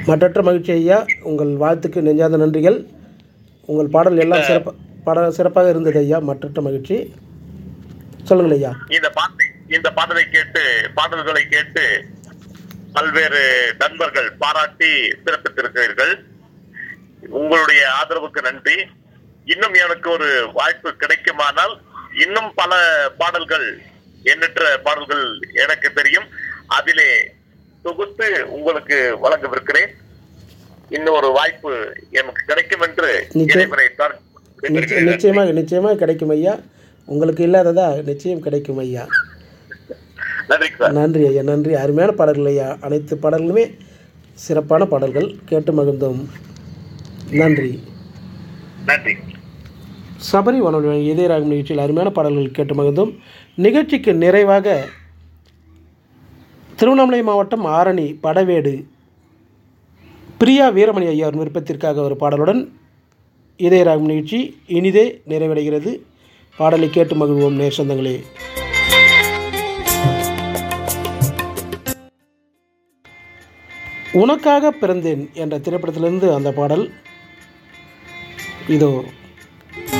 மற்றற்ற மகிழ்ச்சி ஐயா உங்கள் வாழ்த்துக்கு நெஞ்சார்ந்த நன்றிகள் உங்கள் பாடல் எல்லாம் சிறப்பா பாட சிறப்பாக இருந்தது ஐயா மற்றற்ற மகிழ்ச்சி சொல்லுங்கள் ஐயா இந்த பாட்டை இந்த பாடலை கேட்டு பாடல்களை கேட்டு பல்வேறு நண்பர்கள் பாராட்டி சிறப்பித்திருக்கிறீர்கள் உங்களுடைய ஆதரவுக்கு நன்றி இன்னும் எனக்கு ஒரு வாய்ப்பு கிடைக்குமானால் இன்னும் பல பாடல்கள் எண்ணற்ற பாடல்கள் எனக்கு தெரியும் அதிலே தொகுத்து உங்களுக்கு வழங்கவிருக்கிறேன் இன்னும் ஒரு வாய்ப்பு எனக்கு கிடைக்கும் என்று நிச்சயம். இறைவனை தான் நிச்சய- நிச்சயமாக நிச்சயமாக கிடைக்கும் ஐயா உங்களுக்கு இல்லாததா நிச்சயம் கிடைக்கும் ஐயா நன்றி சார் நன்றி ஐயா நன்றி அருமையான பாடல்கள் ஐயா அனைத்து பாடல்களுமே சிறப்பான பாடல்கள் கேட்டு மகிழ்ந்தோம் நன்றி நன்றி சபரி வானொலி இதயராகம் நிகழ்ச்சியில் அருமையான பாடல்கள் கேட்டு மகிழ்ந்தோம் நிகழ்ச்சிக்கு நிறைவாக திருவண்ணாமலை மாவட்டம் ஆரணி படவேடு பிரியா வீரமணி ஐயாவின் விருப்பத்திற்காக ஒரு பாடலுடன் இதயராகம் நிகழ்ச்சி இனிதே நிறைவடைகிறது பாடலை கேட்டு மகிழ்வோம் நேர் சொந்தங்களே உனக்காக பிறந்தேன் என்ற திரைப்படத்திலிருந்து அந்த பாடல் இதோ